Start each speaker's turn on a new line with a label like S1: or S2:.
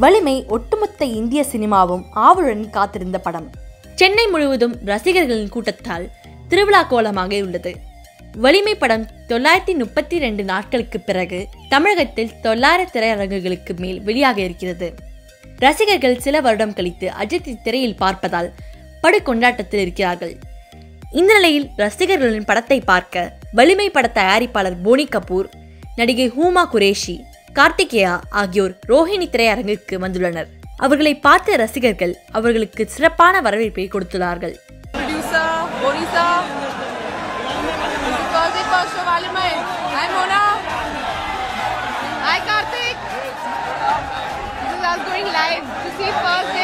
S1: வலிமை ஒட்டுமொத்த இந்திய சினிமாவும் ஆவலுடன் காத்திருந்த படம் சென்னை முழுவதும் ரசிகர்களின் கூட்டத்தால் திருவிழா கோலமாக உள்ளது வலிமை படம் தொள்ளாயிரத்தி முப்பத்தி ரெண்டு நாட்களுக்கு பிறகு தமிழகத்தில் தொள்ளாயிரம் திரையரங்குகளுக்கு மேல் வெளியாக இருக்கிறது ரசிகர்கள் சில வருடம் கழித்து அஜித்தை திரையில் பார்ப்பதால் படு கொண்டாட்டத்தில் இருக்கிறார்கள் இந்த நிலையில் ரசிகர்களின் படத்தை பார்க்க வலிமை பட தயாரிப்பாளர் போனி கபூர் நடிகை ஹூமா குரேஷி கார்த்திகேயா ஆகியோர் ரோஹிணி திரையரங்கிற்கு வந்துள்ளனர் அவர்களை பார்த்த ரசிகர்கள் அவர்களுக்கு சிறப்பான வரவேற்பை கொடுத்துள்ளார்கள்
S2: producer, Bonisa. This is Thursday first show Valimai. Hi Mona. Hi Karthik. This is us going live to see first day